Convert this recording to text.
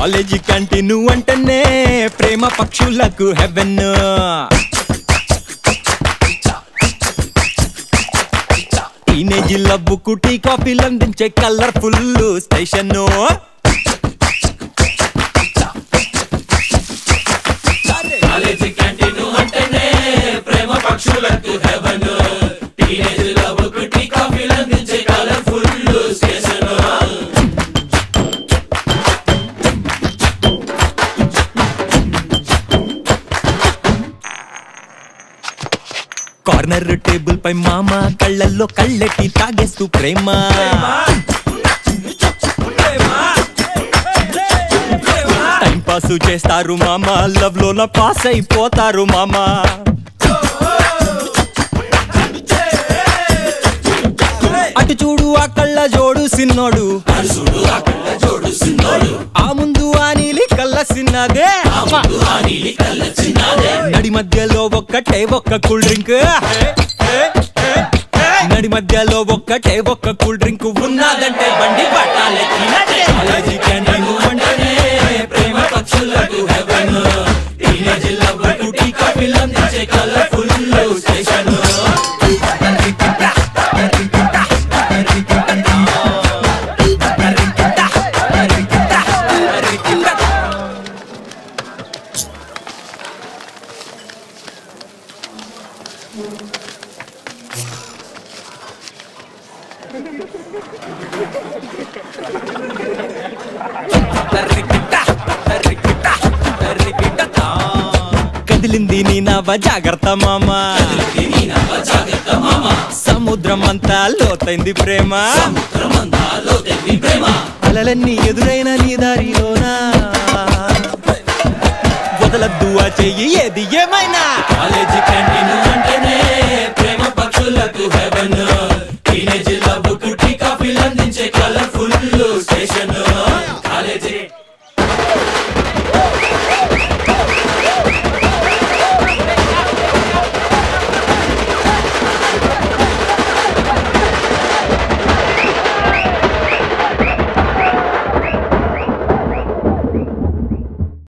college canteen అంటేనే ప్రేమ పక్షులకు haven teenage లవ్వుకు tea కాఫీలు అందించే కలర్ఫుల్ స్టేషన్ కాలేజీ క్యాంటీన్ అంటేనే ప్రేమ పక్షులకు హెవెన్ టీనేజ్ లవ్ టీ కాఫీలు అందించే కలర్ఫుల్ స్టేషన్ కార్నర్ టేబుల్ పై మామ కళ్ళల్లో కళ్ళెట్టి తాగేస్తూ ప్రేమ టైం పాస్ చేస్తారు మామ లవ్ లో పాస్ అయిపోతారు మామ అటు చూడు ఆ కళ్ళ జోడు సిన్నోడు చూడు ఆ కళ్ళ జోడు సిన్నోడు ఆ ముందు ఆ నీలి కళ్ళ సిన్నదే ఆ నీలి కళ్ళ చిన్నదే నడి మధ్యలో ఒక్కటే ఒక్క కూల్ డ్రింక్ నడి మధ్యలో ఒక్కటే ఒక్క కూల్ డ్రింక్ ఉన్నదంటే బండి పట్టాలెక్కినట్టే కాలేజీ క్యాంటీన్ అంటేనే ప్రేమ పక్షులకు హెవెన్ టీనేజ్ లవ్ టీ కాఫీలు అందించే కలర్ఫుల్ స్టేషన్ కదిలింది నీ నవ జాగ్రత్త మామ నీ నవ్వ జాగ్రత్త మామ సముద్రం అంతా లోతైంది ప్రేమ సముద్రమందాలో తెవి ప్రేమ అలలన్నీ ఎదురైన నీ దారిలోనా వదలద్దు ఆ చెయ్యి ఏది ఏమైనా కాలేజీ క్యాంటీన్ అంటేనే ప్రేమ పక్షులకు హెవెన్